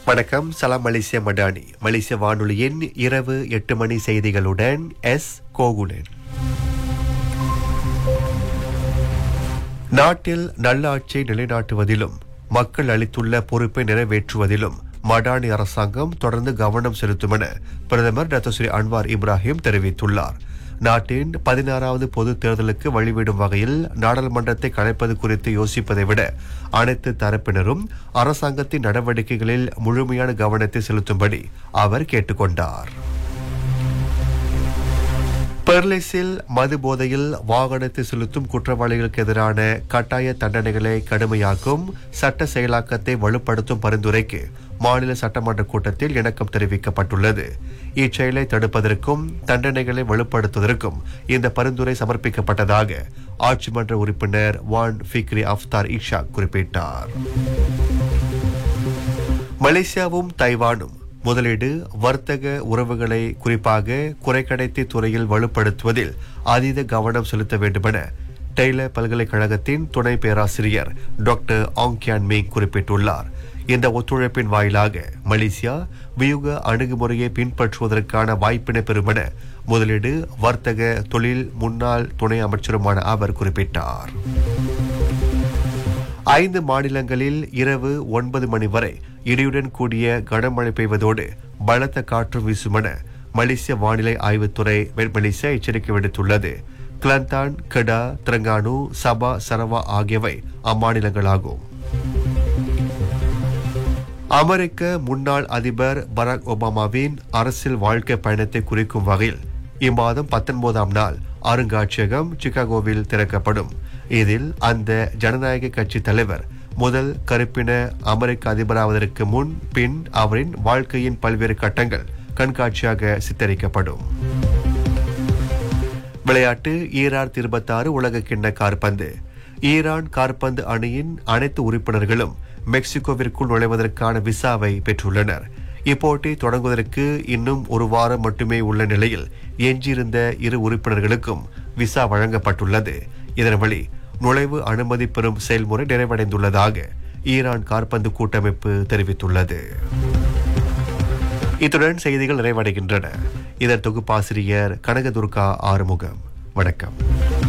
வணக்கம் சலாம் மலேசிய மடானி மலேசிய வானொலியின் இரவு எட்டு மணி செய்திகளுடன் எஸ் கோகுலன் நாட்டில் நல்ல ஆட்சியை நிலைநாட்டுவதிலும் மக்கள் அளித்துள்ள பொறுப்பை நிறைவேற்றுவதிலும் மடானி அரசாங்கம் தொடர்ந்து கவனம் செலுத்தும் என பிரதமர் டாக்டர் ஸ்ரீ அன்வார் இப்ராஹிம் தெரிவித்துள்ளார் நாட்டின் பதினாறாவது பொது தேர்தலுக்கு வழிவிடும் வகையில் நாடாளுமன்றத்தை கலைப்பது குறித்து யோசிப்பதை விட அனைத்து தரப்பினரும் அரசாங்கத்தின் நடவடிக்கைகளில் முழுமையான கவனத்தை செலுத்தும்படி அவர் கேட்டுக்கொண்டார் பெர்லிஸில் மது போதையில் வாகனத்தை செலுத்தும் குற்றவாளிகளுக்கு எதிரான கட்டாய தண்டனைகளை கடுமையாக்கும் சட்ட செயலாக்கத்தை வலுப்படுத்தும் பரிந்துரைக்கு மாநில சட்டமன்ற கூட்டத்தில் இணக்கம் தெரிவிக்கப்பட்டுள்ளது இச்செயலை தடுப்பதற்கும் தண்டனைகளை வலுப்படுத்துவதற்கும் இந்த பரிந்துரை சமர்ப்பிக்கப்பட்டதாக ஆட்சி மன்ற உறுப்பினர் வான் ஃபிக்ரி அஃப்தார் இஷா குறிப்பிட்டார் மலேசியாவும் தைவானும் முதலீடு வர்த்தக உறவுகளை குறிப்பாக குறைக்கடைத்தி துறையில் வலுப்படுத்துவதில் அதீத கவனம் செலுத்த வேண்டுமென டெய்லர் பல்கலைக்கழகத்தின் துணை பேராசிரியர் டாக்டர் ஆங் கியான் மிங் குறிப்பிட்டுள்ளார் இந்த ஒத்துழைப்பின் வாயிலாக மலேசியா வியூக அணுகுமுறையை பின்பற்றுவதற்கான வாய்ப்பினை பெறுமென முதலீடு வர்த்தக தொழில் முன்னாள் துணை அமைச்சருமான அவர் குறிப்பிட்டார் ஐந்து மாநிலங்களில் இரவு ஒன்பது மணி வரை இடியுடன் கூடிய கனமழை பெய்வதோடு பலத்த காற்று வீசுமென மலேசிய வானிலை ஆய்வுத்துறை மலேசியா எச்சரிக்கை விடுத்துள்ளது கிளந்தான் கெடா திரங்கானு சபா சரவா ஆகியவை அம்மாநிலங்களாகும் அமெரிக்க முன்னாள் அதிபர் பராக் ஒபாமாவின் அரசியல் வாழ்க்கை பயணத்தை குறிக்கும் வகையில் இம்மாதம் பத்தொன்பதாம் நாள் அருங்காட்சியகம் சிகாகோவில் திறக்கப்படும் இதில் அந்த ஜனநாயக கட்சி தலைவர் முதல் கருப்பின அமெரிக்க அதிபராவதற்கு முன் பின் அவரின் வாழ்க்கையின் பல்வேறு கட்டங்கள் கண்காட்சியாக சித்தரிக்கப்படும் விளையாட்டு ஈரார் இருபத்தாறு உலக கிண்ண கார்பந்து ஈரான் கார்பந்து அணியின் அனைத்து உறுப்பினர்களும் மெக்சிகோவிற்குள் நுழைவதற்கான விசாவை பெற்றுள்ளனர் இப்போட்டி தொடங்குவதற்கு இன்னும் ஒரு வாரம் மட்டுமே உள்ள நிலையில் எஞ்சியிருந்த இரு உறுப்பினர்களுக்கும் விசா வழங்கப்பட்டுள்ளது இதன் வழி நுழைவு அனுமதி பெறும் செயல்முறை நிறைவடைந்துள்ளதாக ஈரான் கார்பந்து கூட்டமைப்பு தெரிவித்துள்ளது இத்துடன் செய்திகள் நிறைவடைகின்றன இதன் தொகுப்பாசிரியர் கனகதுர்கா ஆறுமுகம் வணக்கம்